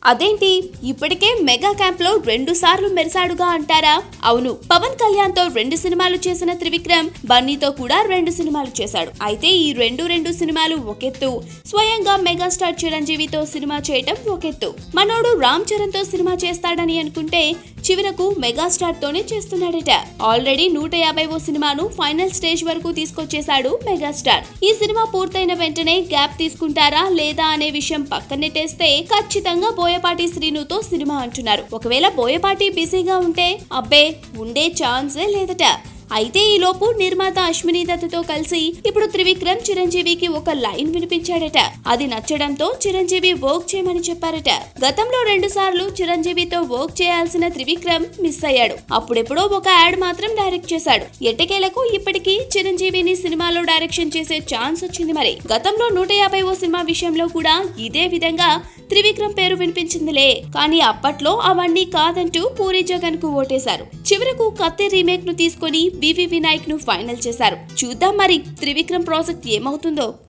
అదేంటి ఇప్పటికే mega camp లో రెండు సార్లు మెరిసాడుగా అంటారా అవును పవన్ కళ్యాణ్ తో రెండు సినిమాలు చేసిన త్రివిక్రమ్ బన్నీతో కూడా రెండు సినిమాలు చేశాడు అయితే ఈ రెండు రెండు సినిమాలు ఒకెత్తు స్వయంగా మెగాస్టార్ చిరంజీవితో సినిమా చేయటం ఒకెత్తు మనోడు రామ్ చరణ్ తో సినిమా చేస్తాడని అనుకుంటే చివరకు మెగాస్టార్ తోనే చేస్తున్నాడట ఆల్రెడీ నూట యాభై ఓ సినిమాను ఫైనల్ స్టేజ్ వరకు తీసుకొచ్చేశాడు మెగాస్టార్ ఈ సినిమా పూర్తయిన వెంటనే గ్యాప్ తీసుకుంటారా లేదా అనే విషయం పక్కనెట్టేస్తే ఖచ్చితంగా బోయపాటి శ్రీనుతో సినిమా అంటున్నారు ఒకవేళ బోయపాటి బిజీగా ఉంటే అబ్బే ఉండే ఛాన్సే లేదట అయితే ఈ లోపు నిర్మాత అశ్విని దత్తతో కలిసి ఇప్పుడు త్రివిక్రమ్ చిరంజీవికి ఒక లైన్ వినిపించాడట అది నచ్చడంతో చిరంజీవి వర్క్ చేయమని చెప్పారట గతంలో రెండు సార్లు చిరంజీవితో వర్క్ చేయాల్సిన త్రివిక్రమ్ మిస్ అయ్యాడు అప్పుడెప్పుడో ఒక యాడ్ మాత్రం డైరెక్ట్ చేశాడు ఎట్టకేలకు ఇప్పటికీ చిరంజీవిని సినిమాలో డైరెక్షన్ చేసే ఛాన్స్ వచ్చింది మరి గతంలో నూట యాభై ఓ సినిమా విషయంలో కూడా ఇదే విధంగా త్రివిక్రమ్ పేరు వినిపించిందిలే కానీ అప్పట్లో అవన్నీ కాదంటూ పూరి జగన్ కు ఓటేశారు చివరకు కత్తి రీమేక్ ను తీసుకొని వివి వినాయక్ ను ఫైనల్ చేశారు చూద్దాం మరి త్రివిక్రమ్ ప్రాజెక్ట్ ఏమవుతుందో